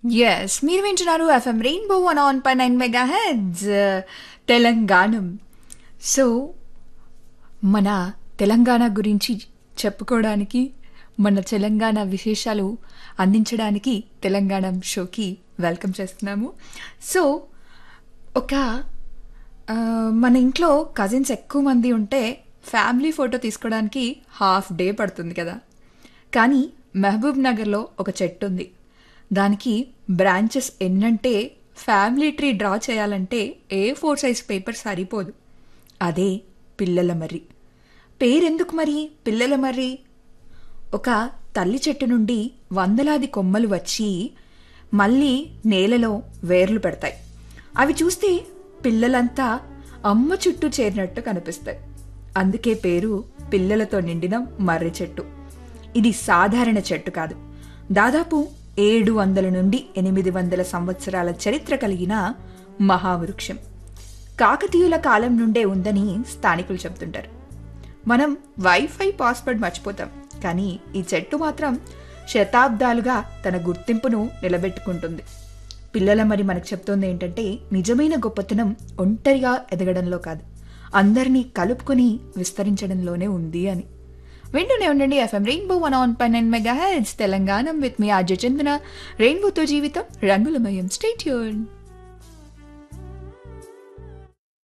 yes మీరు వింటున్నారు FM rainbow one on pi nine mega heads Telanganam so మన తెలంగాణ గురించి చెప్పుకోవడానికి మన తెలంగాణ విశేషాలు అందించడానికి తెలంగాణ షోకి వెల్కమ్ చేస్తున్నాము సో ఒక ఆ, మన ఇంట్లో కజిన్స్ ఎక్కువ మంది ఉంటే ఫ్యామిలీ ఫోటో తీసుకోవడానికి హాఫ్ డే పడుతుంది కదా కానీ మహబూబ్ నగర్లో ఒక చెట్టు ఉంది దానికి బ్రాంచెస్ ఎన్నంటే ఫ్యామిలీ ట్రీ డ్రా చేయాలంటే ఏ ఫోర్ సైజ్ పేపర్ సరిపోదు అదే పిల్లల మర్రి పేరెందుకు మరి పిల్లల మర్రి ఒక తల్లి చెట్టు నుండి వందలాది కొమ్మలు వచ్చి మళ్ళీ నేలలో వేర్లు పెడతాయి అవి చూస్తే పిల్లలంతా అమ్మ చుట్టూ చేరినట్టు కనిపిస్తాయి అందుకే పేరు పిల్లలతో నిండిన మర్రి చెట్టు ఇది సాధారణ చెట్టు కాదు దాదాపు ఏడు వందల నుండి ఎనిమిది వందల సంవత్సరాల చరిత్ర కలిగిన మహావృక్షం కాకతీయుల కాలం నుండే ఉందని స్థానికులు చెబుతుంటారు మనం వైఫై పాస్వర్డ్ మర్చిపోతాం కానీ ఈ చెట్టు మాత్రం శతాబ్దాలుగా తన గుర్తింపును నిలబెట్టుకుంటుంది పిల్లల మరి మనకు చెప్తోంది ఏంటంటే నిజమైన గొప్పతనం ఒంటరిగా ఎదగడంలో కాదు అందరినీ కలుపుకొని విస్తరించడంలోనే ఉంది అని వింటూనే ఉండండి FM rainbow one on pi nine mega heads Telangana with మీ ఆర్జ చందన రెయిన్బోతో జీవితం రంగులమయం స్టేట్యూన్